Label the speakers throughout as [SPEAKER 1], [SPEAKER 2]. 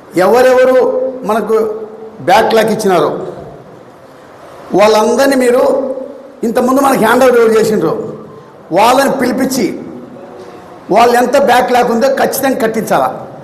[SPEAKER 1] ఎవరెవరు మనకు బ్యాక్లాక్ ఇచ్చినారో వాళ్ళందరినీ మీరు ఇంతకుముందు మనకి హ్యాండ్ ఓవర్ చేసిండ్రు వాళ్ళని పిలిపించి వాళ్ళు ఎంత బ్యాక్లాక్ ఉందో ఖచ్చితంగా కట్టించాలా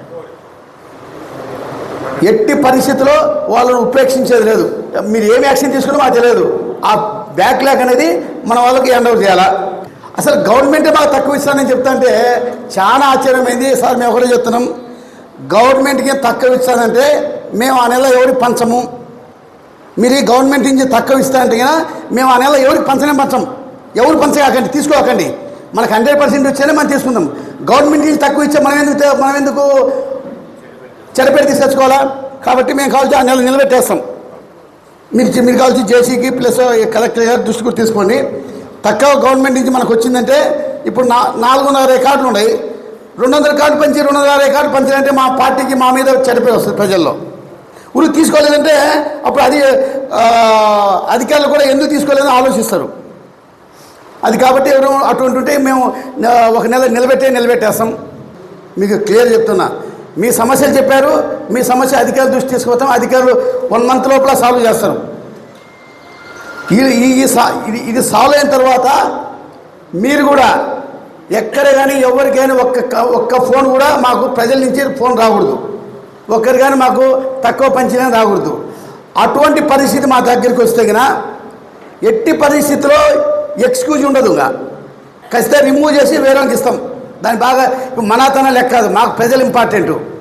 [SPEAKER 1] ఎట్టి పరిస్థితిలో వాళ్ళని ఉపేక్షించేది లేదు మీరు ఏం యాక్షన్ తీసుకున్నా మాకు తెలియదు ఆ బ్యాక్లాగ్ అనేది మన వాళ్ళకి హ్యాండ్ ఓవర్ చేయాలా అసలు గవర్నమెంటే మాకు తక్కువ ఇస్తానని చెప్తాంటే చాలా ఆశ్చర్యమైంది సార్ మేము ఒకటే చెప్తున్నాం గవర్నమెంట్కి తక్కువ ఇస్తానంటే మేము ఆ నెల ఎవరికి పంచము మీరు ఈ గవర్నమెంట్ నుంచి తక్కువ ఇస్తా అంటే కదా మేము ఆ నెల ఎవరికి పంచనే పంచం ఎవరు పంచగాకండి తీసుకోకండి మనకు హండ్రెడ్ పర్సెంట్ వచ్చేనే మనం తీసుకుందాం గవర్నమెంట్ నుంచి తక్కువ ఇచ్చే మనం ఎందుకు తే- మనం ఎందుకు చెరపేట తీసుకొచ్చుకోవాలా కాబట్టి మేము కావాల్సి ఆ నెల నిలబెట్టేస్తాం మీరు మీరు కావాల్సి జేసీకి ప్లస్ కలెక్టర్ గారు దృష్టి కూడా తీసుకోండి తక్కువ గవర్నమెంట్ నుంచి మనకు వచ్చిందంటే ఇప్పుడు నా నాలుగు వందల రికార్డులు ఉన్నాయి రెండు వందల కార్డు పంచి రెండు వందల రికార్డు పంచాలంటే మా పార్టీకి మా మీద చెడిపోయి వస్తుంది ప్రజల్లో ఉరికి తీసుకోలేదంటే అప్పుడు అది ఆ, అధికారులు కూడా ఎందుకు తీసుకోలేదని ఆలోచిస్తారు అది కాబట్టి ఎవరు అటువంటి ఉంటే మేము ఆ, ఒక నెల నిలబెట్టే నిలబెట్టేస్తాం మీకు క్లియర్ చెప్తున్నా మీ సమస్యలు చెప్పారు మీ సమస్య అధికారుల దృష్టి తీసుకుపోతాం అధికారులు వన్ మంత్ లోపల సాల్వ్ చేస్తారు ఈ ఈ ఈ సా ఇది ఇది సాల్వ్ అయిన తర్వాత మీరు కూడా ఎక్కడ కానీ ఎవరికైనా ఒక్క క- ఒక్క ఫోన్ కూడా మాకు ప్రజల నుంచి ఫోన్ రాకూడదు ఒక్కరు కానీ మాకు తక్కువ పంచినా రాకూడదు అటువంటి పరిస్థితి మా దగ్గరికి వస్తే కనుక ఎట్టి పరిస్థితిలో ఎక్స్క్యూజ్ ఉండదు ఇంకా ఖచ్చితంగా రిమూవ్ చేసి వేరే వాళ్ళకి ఇస్తాం దాని బాగా ఇప్పుడు మనాతన లెక్క కాదు మాకు ప్రజలు ఇంపార్టెంట్